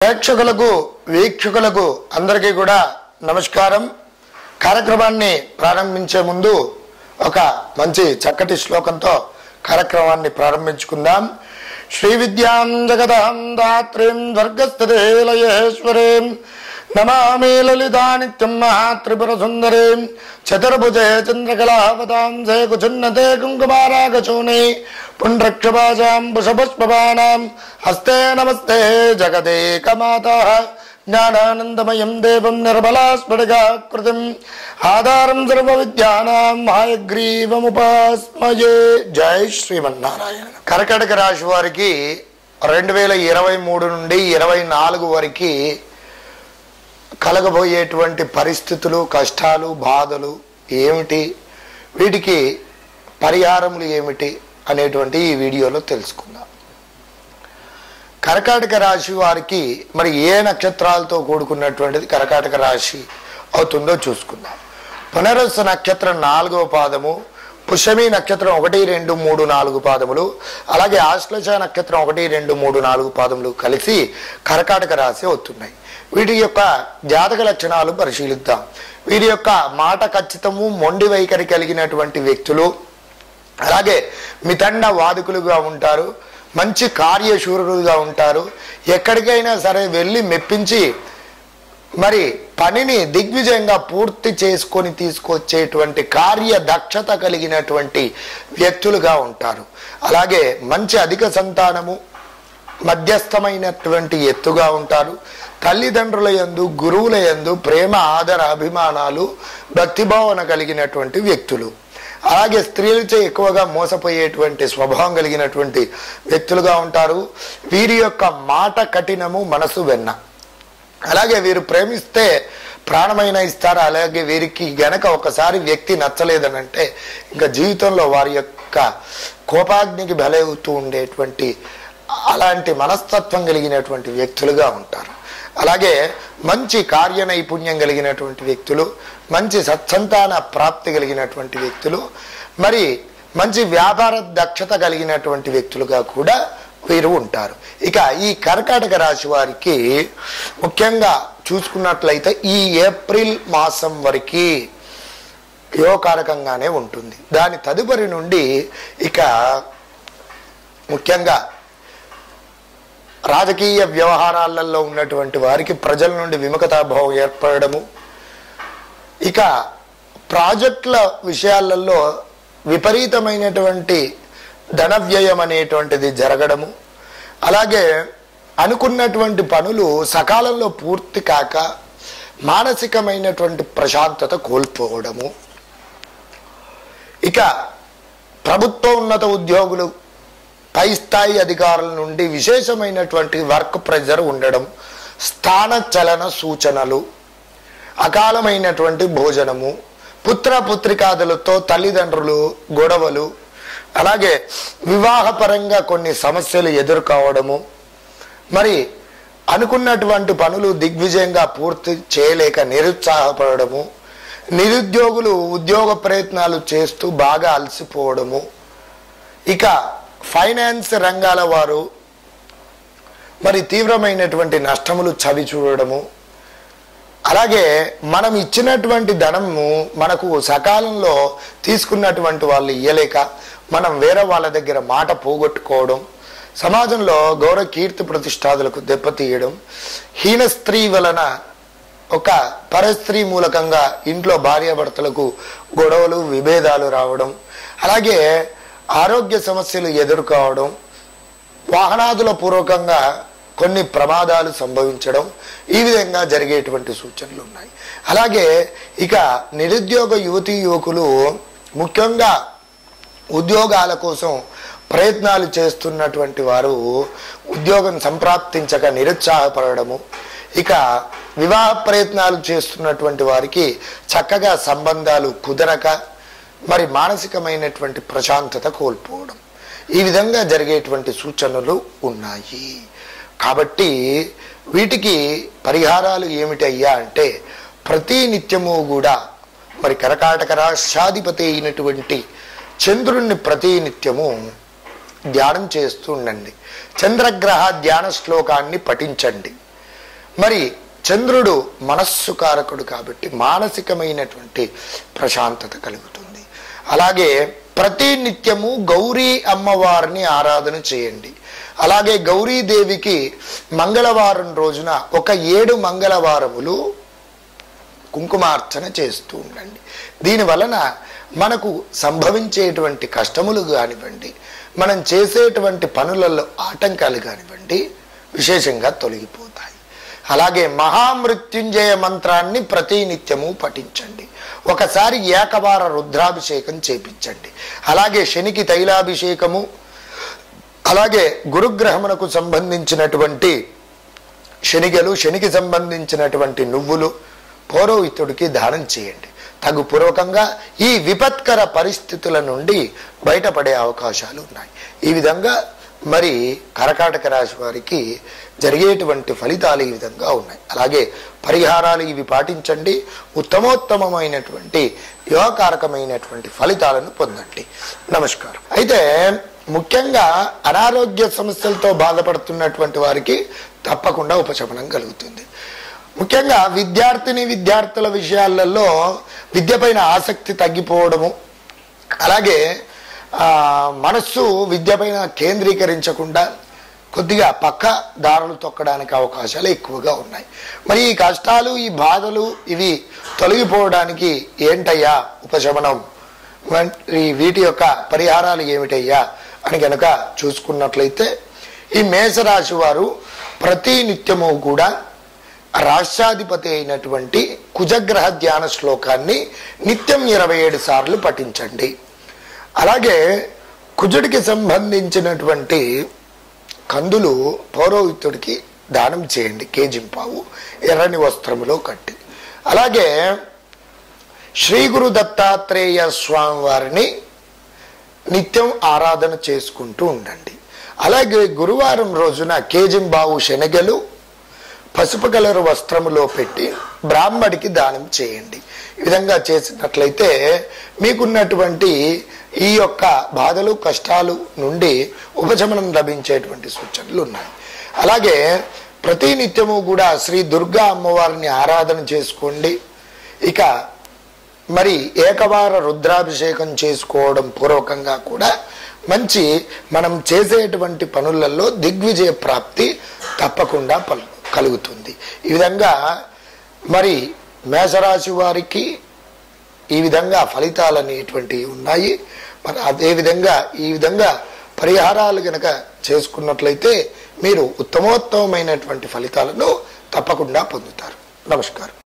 ప్రేక్షకులకు వీక్షకులకు అందరికీ కూడా నమస్కారం కార్యక్రమాన్ని ప్రారంభించే ముందు ఒక మంచి చక్కటి శ్లోకంతో కార్యక్రమాన్ని ప్రారంభించుకుందాం శ్రీ విద్యాం జగదాం దాత్రీం వర్గస్థితేలయేశ్వరీం నమామి లలితా నిత్యం మహాత్రిపుర సుందరీం చతుర్భుజే చంద్రకళావతాం జే కుచున్నతే కుంకుమారాగచూని పుండ్రక్షపాజాం పుషపుష్పవానాం హస్తే నమస్తే జగదేకమాత జ్ఞానానందమయం దేవం నిర్మలాస్ఫటికాకృతిం ఆధారం సర్వ విద్యానాం హాయగ్రీవముపాస్మయే జై శ్రీమన్నారాయణ కర్కటక రాశి వారికి రెండు వేల ఇరవై మూడు నుండి ఇరవై నాలుగు వరకు కలగబోయేటువంటి పరిస్థితులు కష్టాలు బాధలు ఏమిటి వీటికి పరిహారములు ఏమిటి అనేటువంటి ఈ వీడియోలో తెలుసుకుందాం కర్కాటక రాశి వారికి మరి ఏ నక్షత్రాలతో కూడుకున్నటువంటిది కర్కాటక రాశి అవుతుందో చూసుకుందాం పునరస్సు నక్షత్రం నాలుగవ పాదము పుష్యమి నక్షత్రం ఒకటి రెండు మూడు నాలుగు పాదములు అలాగే ఆశ్లేష నక్షత్రం ఒకటి రెండు మూడు నాలుగు పాదములు కలిసి కర్కాటక రాశి అవుతున్నాయి వీటి యొక్క జాతక లక్షణాలు పరిశీలిద్దాం వీరి యొక్క మాట ఖచ్చితము మొండి వైఖరి కలిగినటువంటి వ్యక్తులు అలాగే మితండ వాదుకులుగా ఉంటారు మంచి కార్యశూరులుగా ఉంటారు ఎక్కడికైనా సరే వెళ్ళి మెప్పించి మరి పనిని దిగ్విజయంగా పూర్తి చేసుకొని తీసుకొచ్చేటువంటి కార్య దక్షత కలిగినటువంటి వ్యక్తులుగా ఉంటారు అలాగే మంచి అధిక సంతానము మధ్యస్థమైనటువంటి ఎత్తుగా ఉంటారు తల్లిదండ్రుల యందు గురువుల యందు ప్రేమ ఆదర అభిమానాలు భక్తిభావన కలిగినటువంటి వ్యక్తులు అలాగే స్త్రీలచే ఎక్కువగా మోసపోయేటువంటి స్వభావం కలిగినటువంటి వ్యక్తులుగా ఉంటారు వీరి యొక్క మాట కఠినము మనసు వెన్న అలాగే వీరు ప్రేమిస్తే ప్రాణమైన ఇస్తారు అలాగే వీరికి గనక ఒకసారి వ్యక్తి నచ్చలేదనంటే ఇంకా జీవితంలో వారి యొక్క కోపాగ్నికి బలవుతూ ఉండేటువంటి అలాంటి మనస్తత్వం కలిగినటువంటి వ్యక్తులుగా ఉంటారు అలాగే మంచి కార్య నైపుణ్యం కలిగినటువంటి వ్యక్తులు మంచి సత్సంతాన ప్రాప్తి కలిగినటువంటి వ్యక్తులు మరి మంచి వ్యాపార దక్షత కలిగినటువంటి వ్యక్తులుగా కూడా వీరు ఉంటారు ఇక ఈ కర్కాటక రాశి వారికి ముఖ్యంగా చూసుకున్నట్లయితే ఈ ఏప్రిల్ మాసం వరకు యోగకారకంగానే ఉంటుంది దాని తదుపరి నుండి ఇక ముఖ్యంగా రాజకీయ వ్యవహారాలలో ఉన్నటువంటి వారికి ప్రజల నుండి విముఖతాభావం ఏర్పడము ఇక ప్రాజెక్టుల విషయాలలో విపరీతమైనటువంటి ధన వ్యయం అనేటువంటిది జరగడము అలాగే అనుకున్నటువంటి పనులు సకాలంలో పూర్తి కాక మానసికమైనటువంటి ప్రశాంతత కోల్పోవడము ఇక ప్రభుత్వ ఉన్నత ఉద్యోగులు పై స్థాయి అధికారుల నుండి విశేషమైనటువంటి వర్క్ ప్రెజర్ ఉండడం స్థాన చలన సూచనలు అకాలమైనటువంటి భోజనము పుత్ర పుత్రికాదులతో తల్లిదండ్రులు గొడవలు అలాగే వివాహపరంగా కొన్ని సమస్యలు ఎదుర్కోవడము మరి అనుకున్నటువంటి పనులు దిగ్విజయంగా పూర్తి చేయలేక నిరుత్సాహపడము నిరుద్యోగులు ఉద్యోగ ప్రయత్నాలు చేస్తూ బాగా అలసిపోవడము ఇక ఫైనాన్స్ రంగాల వారు మరి తీవ్రమైనటువంటి నష్టములు చవి చూడడము అలాగే మనం ఇచ్చినటువంటి ధనము మనకు సకాలంలో తీసుకున్నటువంటి వాళ్ళు ఇయ్యలేక మనం వేరే వాళ్ళ దగ్గర మాట పోగొట్టుకోవడం సమాజంలో గౌరవ కీర్తి ప్రతిష్టాదులకు దెబ్బతీయడం హీన స్త్రీ వలన ఒక పరస్త్రీ మూలకంగా ఇంట్లో భార్యాభర్తలకు గొడవలు విభేదాలు రావడం అలాగే ఆరోగ్య సమస్యలు ఎదుర్కోవడం వాహనాదుల పూర్వకంగా కొన్ని ప్రమాదాలు సంభవించడం ఈ విధంగా జరిగేటువంటి సూచనలు ఉన్నాయి అలాగే ఇక నిరుద్యోగ యువతీ యువకులు ముఖ్యంగా ఉద్యోగాల కోసం ప్రయత్నాలు చేస్తున్నటువంటి వారు ఉద్యోగం సంప్రాప్తించక నిరుత్సాహపడము ఇక వివాహ ప్రయత్నాలు చేస్తున్నటువంటి వారికి చక్కగా సంబంధాలు కుదరక మరి మానసికమైనటువంటి ప్రశాంతత కోల్పోవడం ఈ విధంగా జరిగేటువంటి సూచనలు ఉన్నాయి కాబట్టి వీటికి పరిహారాలు ఏమిటయ్యా అంటే ప్రతి నిత్యము కూడా మరి కరకాటక రాష్ట్రాధిపతి అయినటువంటి చంద్రుణ్ణి ప్రతి నిత్యము ధ్యానం చేస్తూ ఉండండి చంద్రగ్రహ ధ్యాన శ్లోకాన్ని పఠించండి మరి చంద్రుడు మనస్సు కారకుడు కాబట్టి మానసికమైనటువంటి ప్రశాంతత కలుగుతుంది అలాగే ప్రతి నిత్యము గౌరీ అమ్మవారిని ఆరాధన చేయండి అలాగే గౌరీదేవికి మంగళవారం రోజున ఒక ఏడు మంగళవారములు కుంకుమార్చన చేస్తూ ఉండండి దీని వలన మనకు సంభవించేటువంటి కష్టములు కానివ్వండి మనం చేసేటువంటి పనులలో ఆటంకాలు కానివ్వండి విశేషంగా తొలగిపోతాయి అలాగే మహామృత్యుంజయ మంత్రాన్ని ప్రతి నిత్యము పఠించండి ఒకసారి ఏకవార రుద్రాభిషేకం చేపించండి అలాగే శనికి తైలాభిషేకము అలాగే గురుగ్రహమునకు సంబంధించినటువంటి శనిగలు శనికి సంబంధించినటువంటి నువ్వులు పౌరోహితుడికి దానం చేయండి తగు పూర్వకంగా ఈ విపత్కర పరిస్థితుల నుండి బయటపడే అవకాశాలు ఉన్నాయి ఈ విధంగా మరి కరకాటక రాశి వారికి జరిగేటువంటి ఫలితాలు ఈ విధంగా ఉన్నాయి అలాగే పరిహారాలు ఇవి పాటించండి ఉత్తమోత్తమమైనటువంటి యోగకారకమైనటువంటి ఫలితాలను పొందండి నమస్కారం అయితే ముఖ్యంగా అనారోగ్య సమస్యలతో బాధపడుతున్నటువంటి వారికి తప్పకుండా ఉపశమనం కలుగుతుంది ముఖ్యంగా విద్యార్థిని విద్యార్థుల విషయాలలో విద్యపైన ఆసక్తి తగ్గిపోవడము అలాగే ఆ, మనస్సు విద్యపైన కేంద్రీకరించకుండా కొద్దిగా పక్క దారులు తొక్కడానికి అవకాశాలు ఎక్కువగా ఉన్నాయి మరి ఈ కష్టాలు ఈ బాధలు ఇవి తొలగిపోవడానికి ఏంటయ్యా ఉపశమనం మరి వీటి యొక్క పరిహారాలు ఏమిటయ్యా అని గనక చూసుకున్నట్లయితే ఈ మేషరాశి వారు ప్రతి నిత్యము కూడా రాష్ట్రాధిపతి అయినటువంటి కుజగ్రహ ధ్యాన శ్లోకాన్ని నిత్యం ఇరవై ఏడు సార్లు పఠించండి అలాగే కుజుడికి సంబంధించినటువంటి కందులు పౌరోహితుడికి దానం చేయండి కేజింపావు ఎర్రని వస్త్రములో కట్టి అలాగే శ్రీ గురు దత్తాత్రేయ స్వామి వారిని నిత్యం ఆరాధన చేసుకుంటూ ఉండండి అలాగే గురువారం రోజున కేజింబావు శనగలు పసుపు కలరు వస్త్రములో పెట్టి బ్రాహ్మడికి దానం చేయండి ఈ విధంగా చేసినట్లయితే మీకున్నటువంటి ఈ యొక్క బాధలు కష్టాలు నుండి ఉపశమనం లభించేటువంటి సూచనలు ఉన్నాయి అలాగే ప్రతి నిత్యము కూడా శ్రీ దుర్గా అమ్మవారిని ఆరాధన చేసుకోండి ఇక మరి ఏకవార రుద్రాభిషేకం చేసుకోవడం పూర్వకంగా కూడా మంచి మనం చేసేటువంటి పనులలో దిగ్విజయ ప్రాప్తి తప్పకుండా పలు కలుగుతుంది ఈ విధంగా మరి మేషరాశి వారికి ఈ విధంగా ఫలితాలు అనేటువంటివి ఉన్నాయి మరి అదే విధంగా ఈ విధంగా పరిహారాలు గనక చేసుకున్నట్లయితే మీరు ఉత్తమోత్తమైనటువంటి ఫలితాలను తప్పకుండా పొందుతారు నమస్కారం